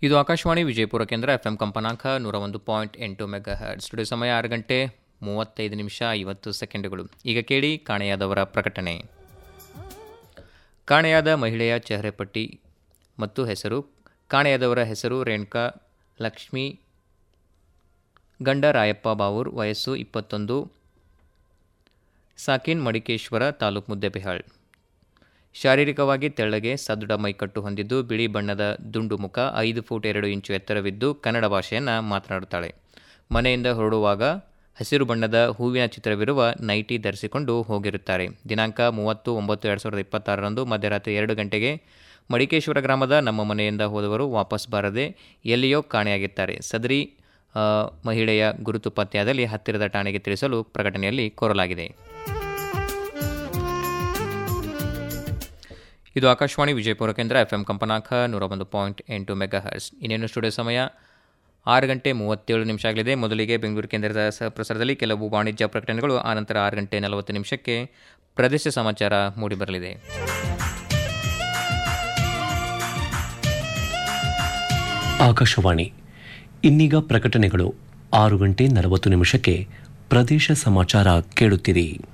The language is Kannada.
ಇದು ಆಕಾಶವಾಣಿ ವಿಜಯಪುರ ಕೇಂದ್ರ ಎಫ್ ಎಂ ಕಂಪನಾಂಕ ನೂರ ಒಂದು ಪಾಯಿಂಟ್ ಎಂಟು ಮೆಗಾ ಹರ್ಡ್ ಸ್ಟುಡಿಯೋ ಸಮಯ ಆರು ಗಂಟೆ ಮೂವತ್ತೈದು ನಿಮಿಷ ಐವತ್ತು ಸೆಕೆಂಡುಗಳು ಈಗ ಕೇಳಿ ಕಾಣೆಯಾದವರ ಪ್ರಕಟಣೆ ಕಾಣೆಯಾದ ಮಹಿಳೆಯ ಚೆಹರೆ ಪಟ್ಟಿ ಮತ್ತು ಹೆಸರು ಕಾಣೆಯಾದವರ ಹೆಸರು ರೇಣುಕಾ ಲಕ್ಷ್ಮಿ ಗಂಡ ರಾಯಪ್ಪ ಬಾವೂರ್ ವಯಸ್ಸು ಇಪ್ಪತ್ತೊಂದು ಸಾಕಿನ್ ಮಡಿಕೇಶ್ವರ ತಾಲೂಕು ಮುದ್ದೆಬಿಹಾಳ್ ಶಾರೀರಿಕವಾಗಿ ತೆಳ್ಳಗೆ ಸದೃಢ ಮೈಕಟ್ಟು ಹೊಂದಿದ್ದು ಬಿಳಿ ಬಣ್ಣದ ದುಂಡು ಮುಖ ಐದು ಫೂಟ್ ಎರಡು ಇಂಚು ಎತ್ತರವಿದ್ದು ಕನ್ನಡ ಭಾಷೆಯನ್ನು ಮಾತನಾಡುತ್ತಾಳೆ ಮನೆಯಿಂದ ಹೊರಡುವಾಗ ಹಸಿರು ಬಣ್ಣದ ಹೂವಿನ ಚಿತ್ರವಿರುವ ನೈಟಿ ಧರಿಸಿಕೊಂಡು ಹೋಗಿರುತ್ತಾರೆ ದಿನಾಂಕ ಮೂವತ್ತು ಒಂಬತ್ತು ಎರಡು ಸಾವಿರದ ಇಪ್ಪತ್ತಾರರಂದು ಮಧ್ಯರಾತ್ರಿ ಎರಡು ಗಂಟೆಗೆ ಮಡಿಕೇಶ್ವರ ಗ್ರಾಮದ ನಮ್ಮ ಮನೆಯಿಂದ ಹೋದವರು ವಾಪಸ್ ಬಾರದೆ ಎಲ್ಲಿಯೋ ಕಾಣೆಯಾಗಿದ್ದಾರೆ ಸದರಿ ಆ, ಮಹಿಳೆಯ ಗುರುತು ಪತ್ತೆಯಾದಲ್ಲಿ ಹತ್ತಿರದ ಠಾಣೆಗೆ ತಿಳಿಸಲು ಪ್ರಕಟಣೆಯಲ್ಲಿ ಕೋರಲಾಗಿದೆ ಇದು ಆಕಾಶವಾಣಿ ವಿಜಯಪುರ ಕೇಂದ್ರ ಎಫ್ ಎಂ ಕಂಪನಾಂಕ ನೂರ ಒಂದು ಪಾಯಿಂಟ್ ಎಂಟು ಮೆಗಾ ಹರ್ಸ್ ಇನ್ನೇನು ಸ್ಟುಡಿಯೋ ಸಮಯ ಆರು ಗಂಟೆ ಮೂವತ್ತೇಳು ನಿಮಿಷ ಆಗಲಿದೆ ಮೊದಲಿಗೆ ಬೆಂಗಳೂರು ಕೇಂದ್ರದ ಸಹ ಪ್ರಸಾರದಲ್ಲಿ ಕೆಲವು ವಾಣಿಜ್ಯ ಪ್ರಕಟಣೆಗಳು ಆನಂತರ ಆರು ಗಂಟೆ ನಲವತ್ತು ನಿಮಿಷಕ್ಕೆ ಪ್ರದೇಶ ಸಮಾಚಾರ ಮೂಡಿಬರಲಿದೆ ಆಕಾಶವಾಣಿ ಇನ್ನೀಗ ಪ್ರಕಟಣೆಗಳು ಆರು ಗಂಟೆ ನಲವತ್ತು ನಿಮಿಷಕ್ಕೆ ಪ್ರದೇಶ ಸಮಾಚಾರ ಕೇಳುತ್ತಿರಿ